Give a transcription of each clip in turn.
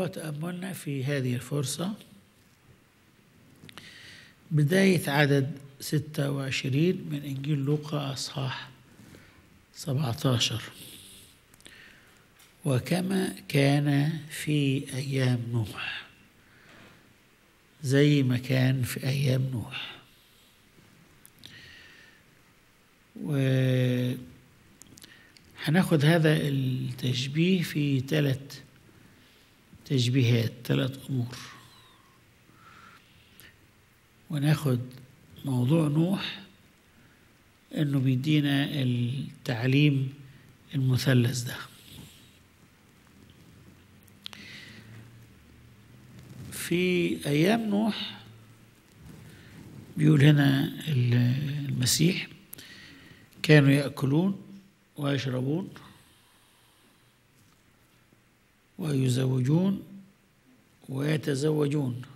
تأملنا في هذه الفرصة بداية عدد 26 من إنجيل لوقا أصحاح 17 وكما كان في أيام نوح زي ما كان في أيام نوح وهناخد هذا التشبيه في ثلاث تشبيهات ثلاث أمور وناخد موضوع نوح انه بيدينا التعليم المثلث ده في ايام نوح بيقول هنا المسيح كانوا ياكلون ويشربون ويزوجون ويتزوجون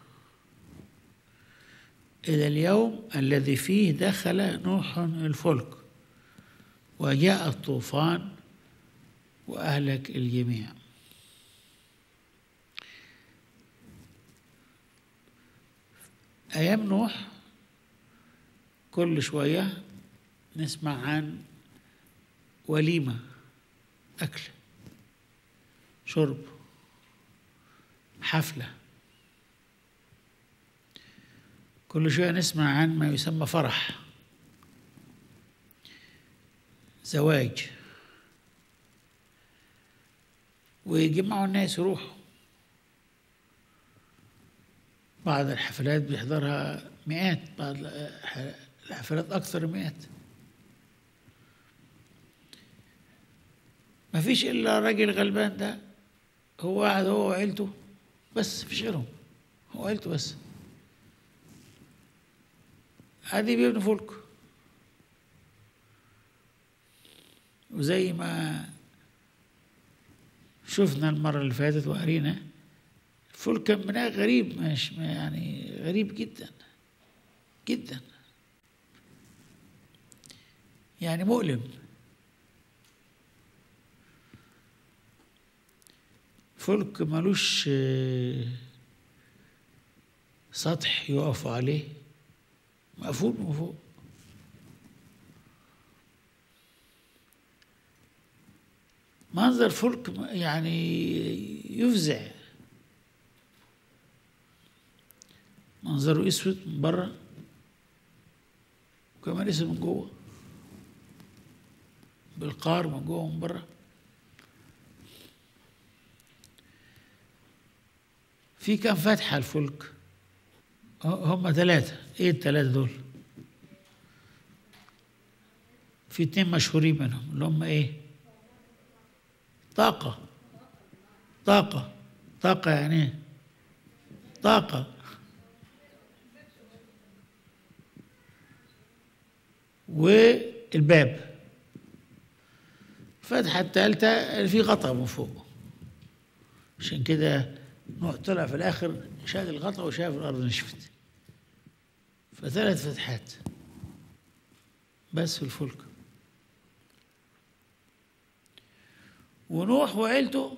إلى اليوم الذي فيه دخل نوح الفلك وجاء الطوفان وأهلك الجميع أيام نوح كل شوية نسمع عن وليمة أكل شرب حفلة كل شوية نسمع عن ما يسمى فرح زواج ويجمعوا الناس يروحوا بعض الحفلات بيحضرها مئات بعض الحفلات أكثر مئات ما فيش إلا الراجل الغلبان ده هو قاعد هو وعيلته بس مفيش غيرهم هو عيلته بس عادي بيبنوا فلك وزي ما شفنا المرة اللي فاتت وقرينا الفلك كان بناء غريب مش يعني غريب جدا جدا يعني مؤلم فلك ملوش سطح يقفوا عليه مقفول من فوق منظر فلك يعني يفزع منظره اسود من بره وكمان اسود من جوه بالقار من جوه ومن بره في كم فتحة الفلك هم ثلاثة ايه الثلاثة دول في اتنين مشهورين منهم اللي هم ايه طاقة طاقة طاقة يعني ايه طاقة والباب الفتحة الثالثة اللي فيه غطا من فوق عشان كده نوح طلع في الآخر شاد الغطا وشاف الأرض نشفت فثلاث فتحات بس في الفلك ونوح وعيلته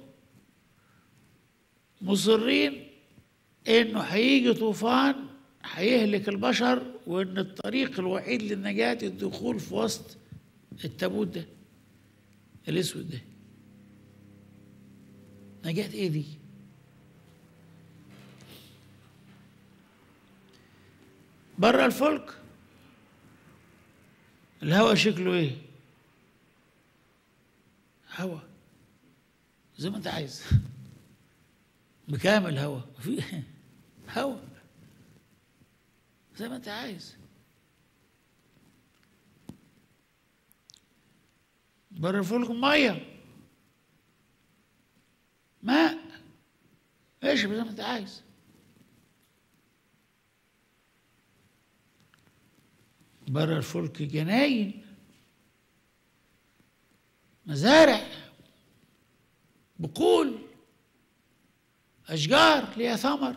مصرين انه هيجي طوفان هيهلك البشر وان الطريق الوحيد للنجاة الدخول في وسط التابوت ده الاسود ده نجاة ايه دي؟ بره الفلك الهواء شكله ايه هواء زي ما انت عايز بكامل هواء في هواء زي ما انت عايز بره الفلك ميه ماء اشرب زي ما انت عايز بره الفلك جناين مزارع بقول أشجار ليها ثمر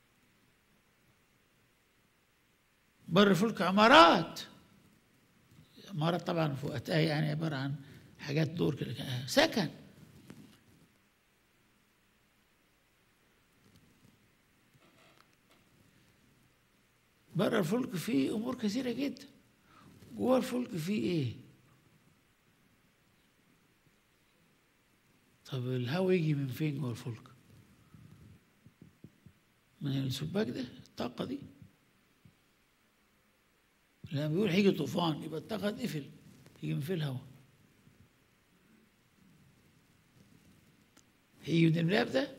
بره الفلك عمارات عمارات طبعا فوقتها يعني عبارة عن حاجات دور كده سكن بره الفلك فيه امور كثيره جدا جوه الفلك فيه ايه طب الهواء يجي من فين جوه الفلك من السباك ده الطاقه دي لما بيقول هيجي طوفان يبقى الطاقه تقفل يجي من فين الهواء هيجي من الباب ده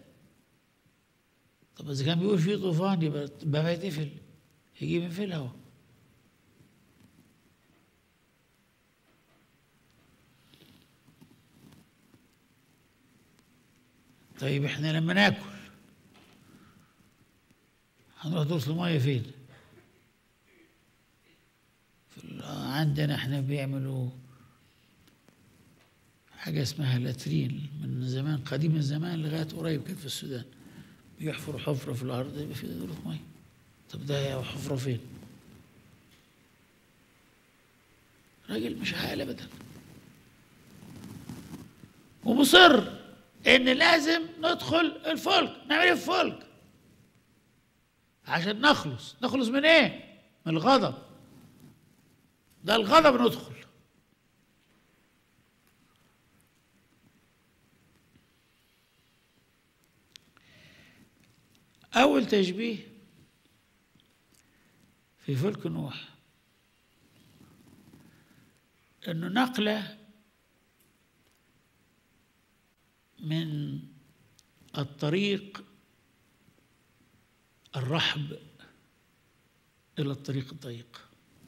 طب اذا كان بيقول فيه طوفان يبقى الباب هيتقفل يجي من فين الهواء طيب احنا لما ناكل هنروح دورة المية فين؟ في ال- عندنا احنا بيعملوا حاجة اسمها لاترين من زمان قديم الزمان لغاية قريب كانت في السودان بيحفروا حفرة في الأرض يبقى في دورة مية طب ده حفرة فين؟ راجل مش عاقل أبدا ومصر إن لازم ندخل الفلك نعمل إيه في الفلك؟ عشان نخلص نخلص من إيه؟ من الغضب ده الغضب ندخل أول تشبيه في فلك نوح إنه نقلة من الطريق الرحب إلى الطريق الضيق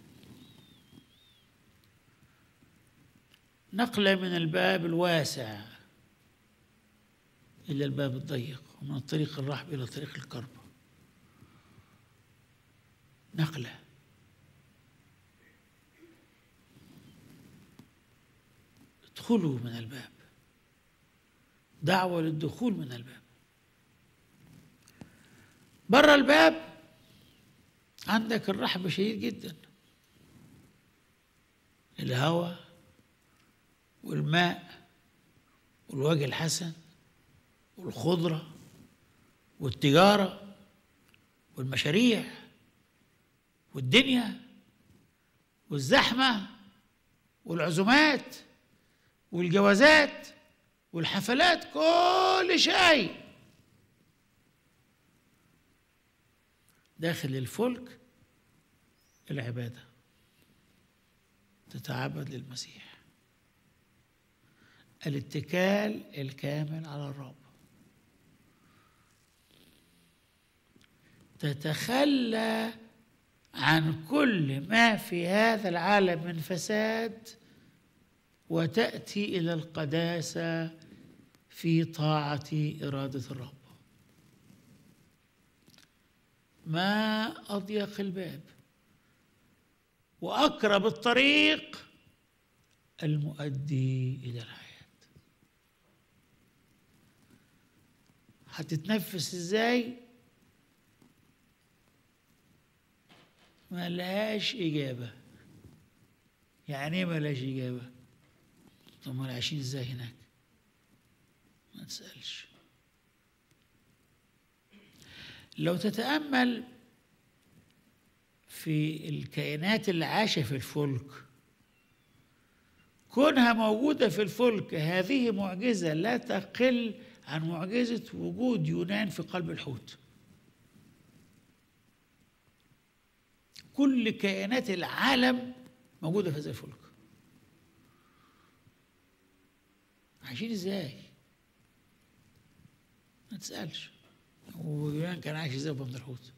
نقلة من الباب الواسع إلى الباب الضيق ومن الطريق الرحب إلى طريق الكرب نقلة ادخلوا من الباب دعوة للدخول من الباب بره الباب عندك الرحب شديد جدا الهواء والماء والوجه الحسن والخضرة والتجارة والمشاريع والدنيا والزحمة والعزومات والجوازات والحفلات كل شيء داخل الفلك العبادة تتعبد للمسيح الاتكال الكامل على الرب تتخلى عن كل ما في هذا العالم من فساد وتأتي إلى القداسة في طاعة إرادة الرب ما أضيق الباب وأقرب الطريق المؤدي إلى الحياة هتتنفس إزاي ما لهاش إجابة يعني إيه ما لهاش إجابة طب ما عايشين إزاي هناك ما تسألش لو تتأمل في الكائنات اللي عايشة في الفلك كونها موجودة في الفلك هذه معجزة لا تقل عن معجزة وجود يونان في قلب الحوت كل كائنات العالم موجودة في هذا الفلك عايشين ازاي؟ ما تسألش ويونان كان عايش ازاي في بطن الحوت؟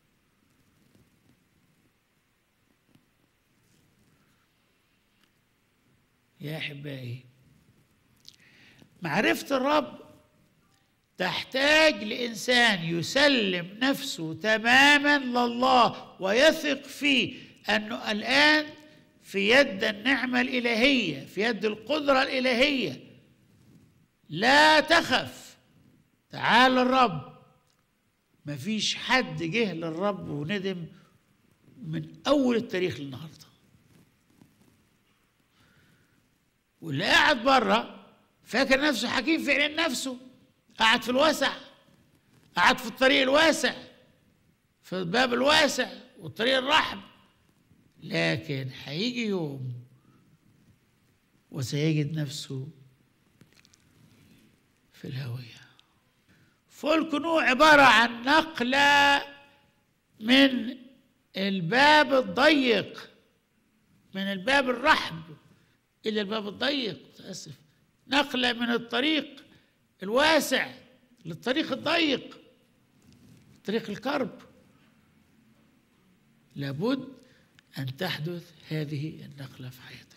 يا احبائي معرفة الرب تحتاج لإنسان يسلم نفسه تماما لله ويثق فيه أنه الآن في يد النعمة الإلهية في يد القدرة الإلهية لا تخف تعال الرب مفيش حد جه للرب وندم من أول التاريخ للنهارده واللي قاعد بره فاكر نفسه حكيم في عين نفسه قاعد في الواسع قاعد في الطريق الواسع في الباب الواسع والطريق الرحب لكن هيجي يوم وسيجد نفسه في الهوية فلك نوح عبارة عن نقلة من الباب الضيق من الباب الرحب إلى الباب الضيق متأسف نقلة من الطريق الواسع للطريق الضيق طريق الكرب لابد أن تحدث هذه النقلة في حياتك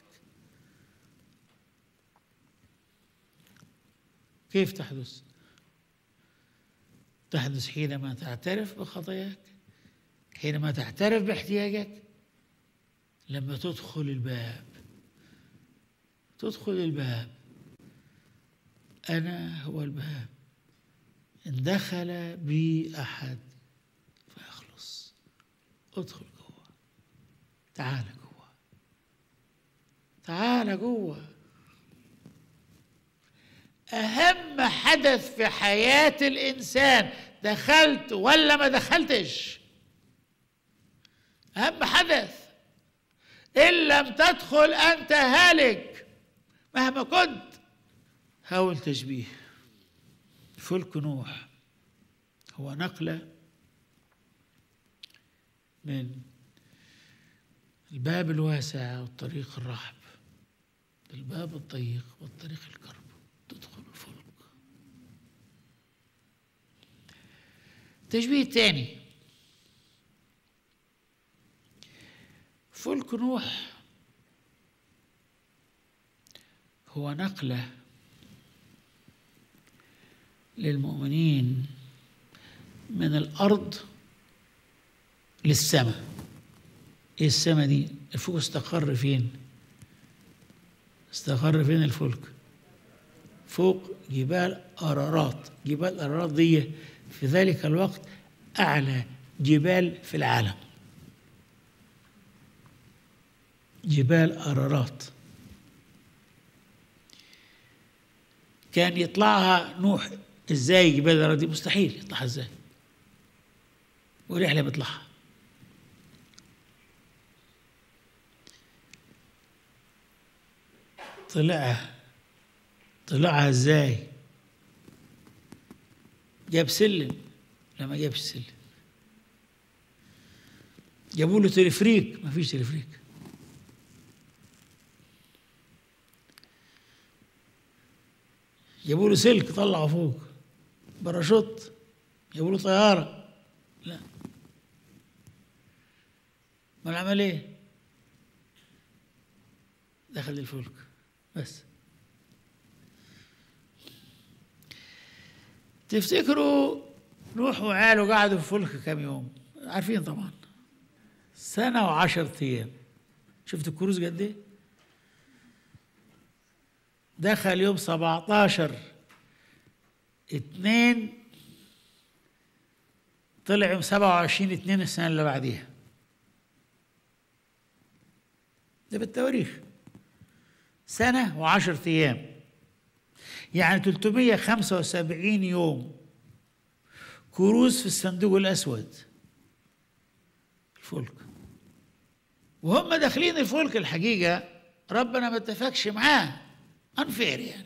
كيف تحدث؟ تحدث حينما تعترف بخطاياك حينما تعترف باحتياجك لما تدخل الباب تدخل الباب أنا هو الباب إن دخل بي أحد فيخلص ادخل جوه تعال جوه تعال جوه أهم حدث في حياة الإنسان دخلت ولا ما دخلتش أهم حدث إن لم تدخل أنت هالك مهما كنت حاول تشبيه فلك نوح هو نقلة من الباب الواسع والطريق الرحب الباب الضيق والطريق الكرب تدخل الفلك التشبيه الثاني فلك نوح هو نقله للمؤمنين من الارض للسماء ايه السماء دي الفلك استقر فين استقر فين الفلك فوق جبال ارارات جبال ارارات دي في ذلك الوقت اعلى جبال في العالم جبال ارارات كان يطلعها نوح ازاي جبال الارارات دي مستحيل يطلعها ازاي ورحله بيطلعها طلعها طلعها ازاي جاب سلم لا ما جابش سلم جابوا له تلفريك ما فيش تلفريك جابوا له سلك طلعه فوق باراشوت جابوا له طياره لا ما عمل ايه دخل الفلك بس تفتكروا نوح وعياله قعدوا في الفلك كم يوم عارفين طبعا سنة وعشرة أيام شفت الكروز قد إيه؟ دخل يوم 17 اتنين طلع يوم 27 اتنين السنة اللي بعديها ده بالتواريخ سنة وعشرة أيام يعني 375 يوم كروز في الصندوق الأسود الفلك وهم داخلين الفلك الحقيقة ربنا ما اتفقش معاه انفير يعني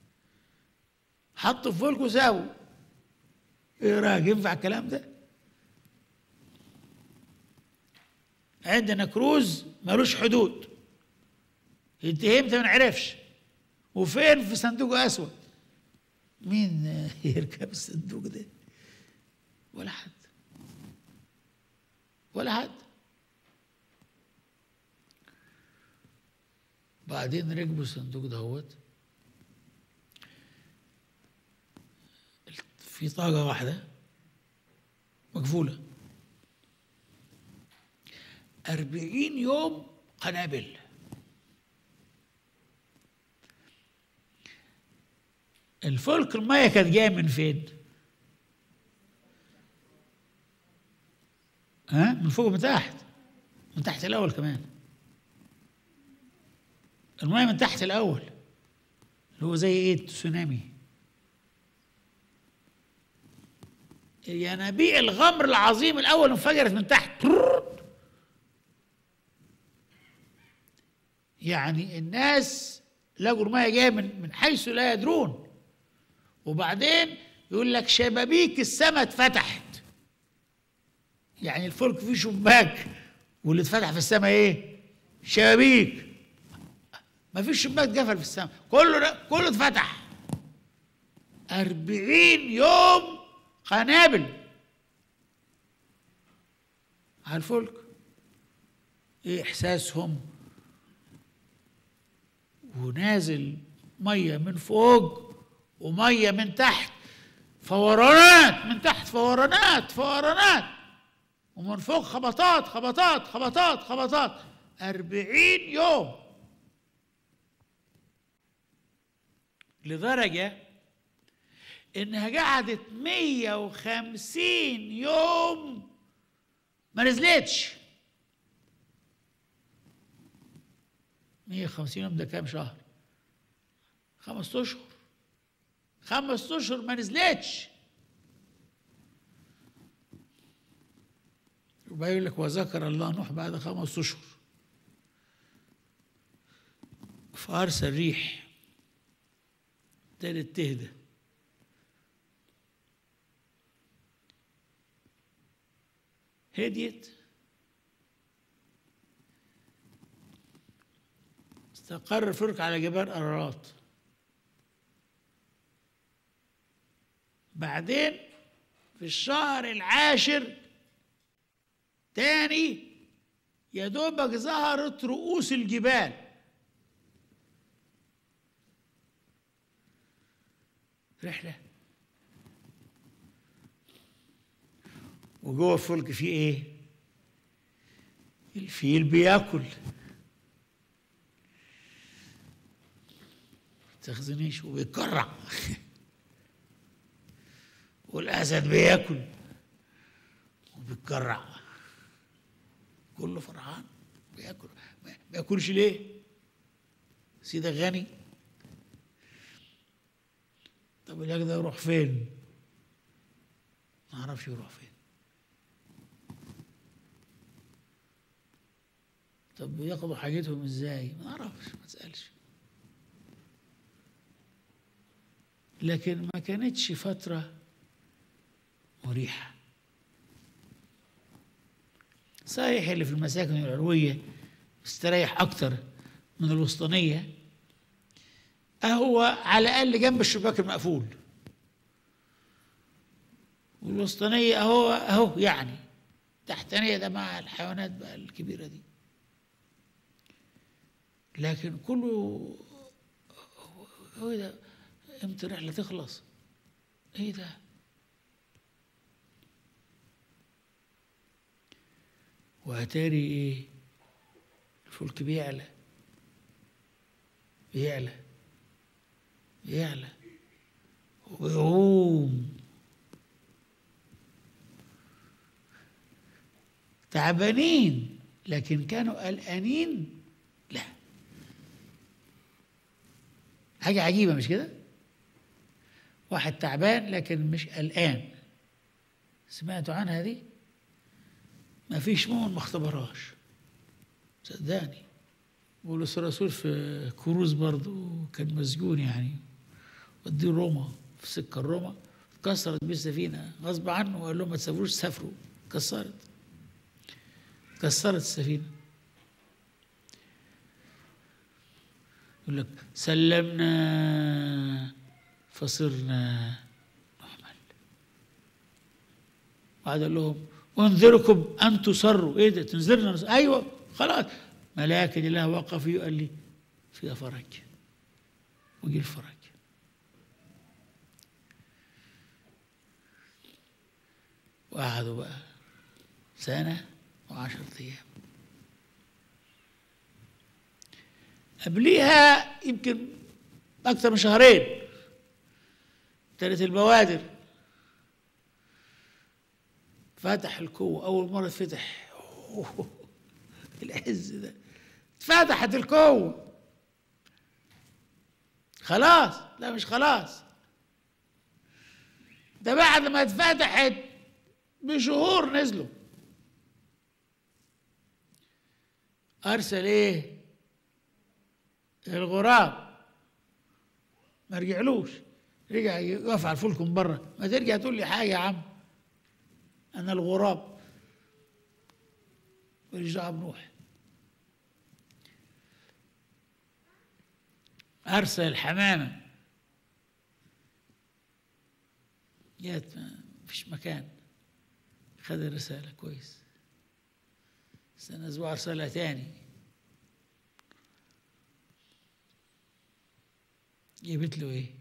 حطوا في فلك وساووا ايه رايك ينفع الكلام ده عندنا كروز ملوش حدود ينتهي امتى ما نعرفش وفين في صندوق اسود مين يركب الصندوق ده ولا حد ولا حد بعدين ركبوا الصندوق دهوت في طاقة واحدة مقفولة أربعين يوم قنابل الفلك المية كانت جاية من فين؟ ها؟ من فوق من تحت من تحت الأول كمان المية من تحت الأول اللي هو زي إيه التسونامي ينابيع الغمر العظيم الأول انفجرت من تحت يعني الناس لقوا المية جاية من من حيث لا يدرون وبعدين يقول لك شبابيك السماء اتفتحت يعني الفلك فيه شباك واللي اتفتح في السماء ايه؟ شبابيك ما فيش شباك قفل في السماء كله كله اتفتح أربعين يوم قنابل على الفلك ايه احساسهم ونازل ميه من فوق وميه من تحت فورانات من تحت فورانات فورانات ومن فوق خبطات خبطات خبطات خبطات أربعين يوم لدرجة إنها قعدت مية وخمسين يوم ما نزلتش 150 يوم ده كام شهر؟ خمس اشهر خمس اشهر ما نزلتش يبقى يقول لك وذكر الله نوح بعد خمس اشهر فارسل ريح ابتدت تهدى هديت استقر الفلك على جبال أرارات بعدين في الشهر العاشر تاني يا دوبك ظهرت رؤوس الجبال رحلة وجوه الفلك فيه ايه؟ الفيل بياكل تخزنيش وبيتكرع والاسد بياكل وبيتكرع كله فرحان بياكل ما بياكلش ليه سيدك غني طب الهاك ده يروح فين ما اعرفش يروح فين طب بياخدوا حاجتهم ازاي ما اعرفش ما تسالش لكن ما كانتش فترة مريحة صحيح اللي في المساكن العلوية مستريح أكتر من الوسطانية أهو على الأقل جنب الشباك المقفول والوسطانية أهو أهو يعني تحتانية ده مع الحيوانات بقى الكبيرة دي لكن كله هو ده امتى الرحله تخلص ايه ده واتاري ايه الفلك بيعلى بيعلى بيعلى وبيعوم تعبانين لكن كانوا قلقانين لا حاجة عجيبة مش كده؟ واحد تعبان لكن مش قلقان سمعتوا عنها دي ما فيش مؤمن ما اختبرهاش صدقني بولس الرسول في كروز برضه كان مسجون يعني وديه روما في سكة روما اتكسرت بيه السفينة غصب عنه وقال لهم ما تسافروش سافروا اتكسرت اتكسرت السفينة يقول لك سلمنا فصرنا نحمل وقعد قال لهم انذركم ان تصروا ايه ده تنذرنا نصر. ايوه خلاص ملاك الله وقف قال لي فيها فرج وجي الفرج وقعدوا بقى سنة وعشرة أيام قبليها يمكن أكثر من شهرين ابتدت البوادر فتح الكوة أول مرة فتح العز ده اتفتحت الكوة خلاص لا مش خلاص ده بعد ما اتفتحت بشهور نزلوا أرسل إيه؟ الغراب ما رجعلوش رجع يقف على الفلك من بره ما ترجع تقول لي حاجه يا عم انا الغراب ماليش دعوه بنوح ارسل الحمامه جات ما فيش مكان خد الرساله كويس استنى اسبوع ارسلها تاني جابت له ايه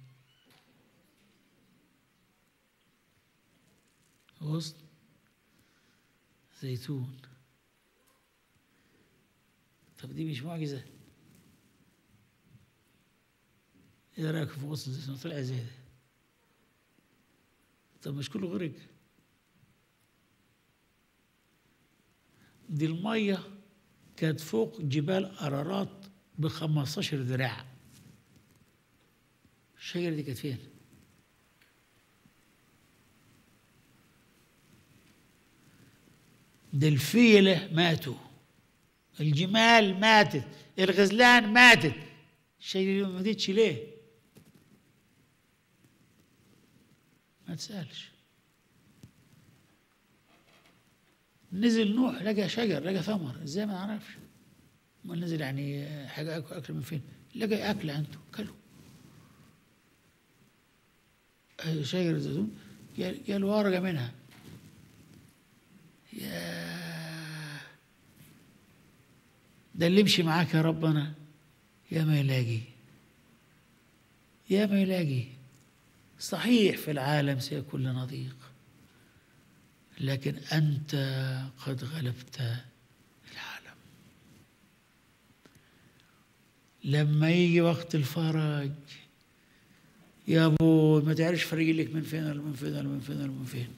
غصن زيتون طب دي مش معجزة ايه رأيك في غصن زيتون طلع زي ده طب مش كله غرق دي المية كانت فوق جبال أرارات ب 15 ذراع الشجرة دي كانت فين؟ ده الفيلة ماتوا الجمال ماتت الغزلان ماتت الشجرة دي ما ماتتش ليه؟ ما تسألش نزل نوح لقى شجر لقى ثمر ازاي ما نعرفش ما نزل يعني حاجة أكل, أكل من فين لقى أكل عنده كله شجرة زيتون قال ورقة منها يا ده اللي يمشي معاك يا ربنا يا ما يلاقي يا ما يلاقي صحيح في العالم سيكون لنا ضيق لكن أنت قد غلبت العالم لما يجي وقت الفرج يا ابو ما تعرفش فرق لك من فين ولا من فين ولا من فين ولا من فين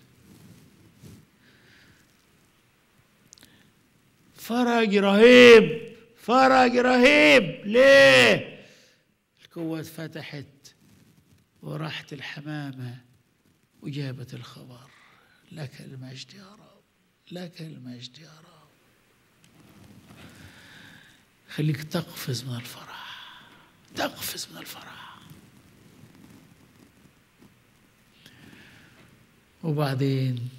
فرج رهيب فرج رهيب ليه القوة اتفتحت وراحت الحمامة وجابت الخبر لك المجد يا رب لك المجد يا رب خليك تقفز من الفرح تقفز من الفرح وبعدين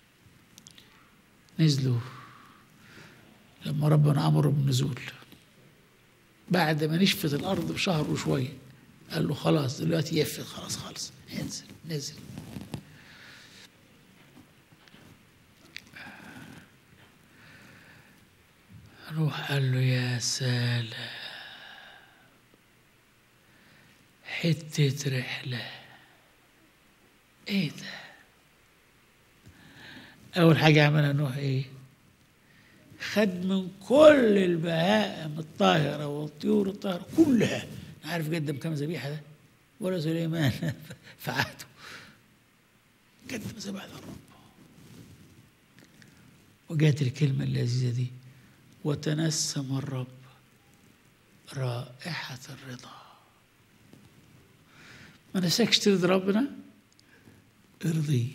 نزلوا لما ربنا امر بالنزول بعد ما نشفت الارض بشهر وشويه قال له خلاص دلوقتي يفت خلاص خالص انزل نزل روح قال له يا سلام حتة رحلة ايه ده أول حاجة عملها نوح إيه؟ خد من كل البهائم الطاهرة والطيور الطاهرة كلها عارف قدم كم ذبيحة ده؟ ولا سليمان فعاته قدم ذبائح للرب وجات الكلمة اللذيذة دي وتنسم الرب رائحة الرضا ما نساكش ترضي ربنا ارضيه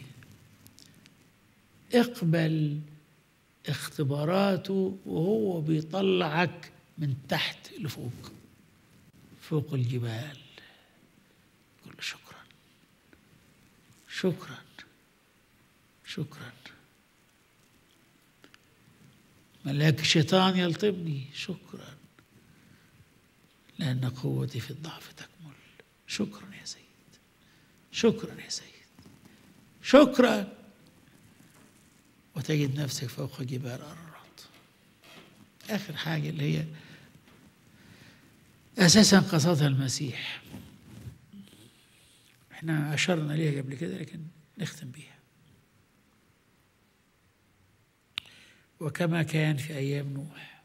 اقبل اختباراته وهو بيطلعك من تحت لفوق فوق الجبال قل شكرا شكرا شكرا ملاك الشيطان يلطمني شكرا لأن قوتي في الضعف تكمل شكرا يا سيد شكرا يا سيد شكرا وتجد نفسك فوق جبال أرارات آخر حاجة اللي هي أساسا قصدها المسيح احنا أشرنا ليها قبل كده لكن نختم بيها وكما كان في أيام نوح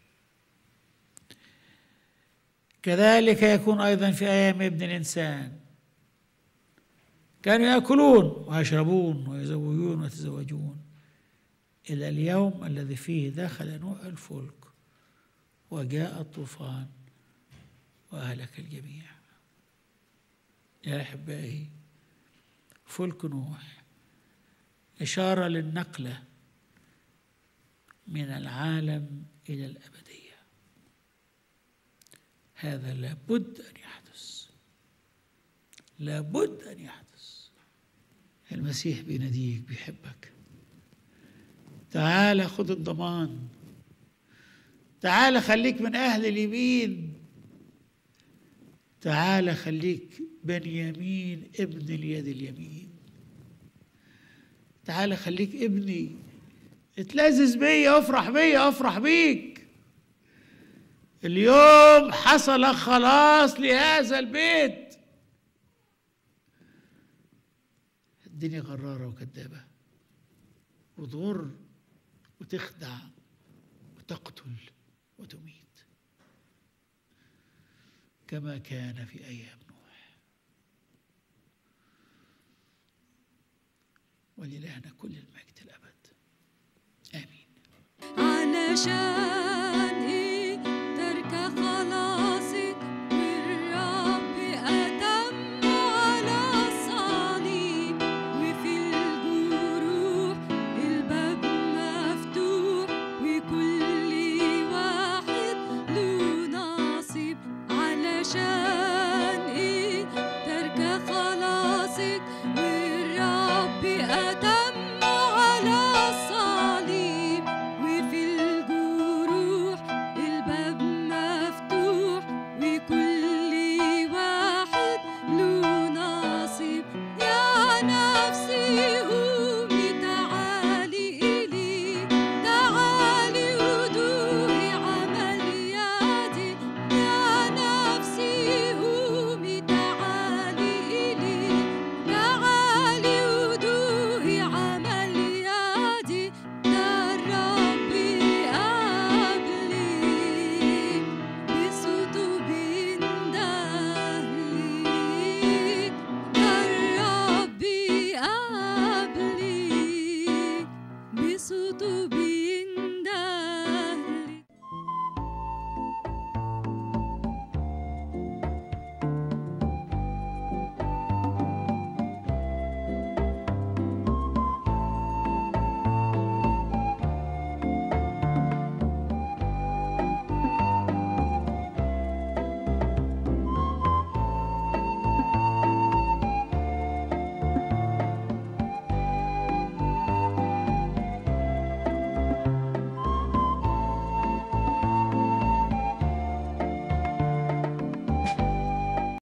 كذلك يكون أيضا في أيام ابن الإنسان كانوا يأكلون ويشربون ويزوجون ويتزوجون إلى اليوم الذي فيه دخل نوح الفلك وجاء الطوفان وأهلك الجميع يا أحبائي فلك نوح إشارة للنقلة من العالم إلى الأبدية هذا لابد ان يحدث لابد ان يحدث المسيح بيناديك بيحبك تعال خد الضمان تعال خليك من اهل اليمين تعال خليك بنيامين ابن اليد اليمين تعال خليك ابني اتلذذ بيا افرح بيا افرح بيك اليوم حصل خلاص لهذا البيت الدنيا غرارة وكذابة وتغر وتخدع وتقتل وتميت كما كان في أيام نوح ولإلهنا كل المجد الأبد آمين علشان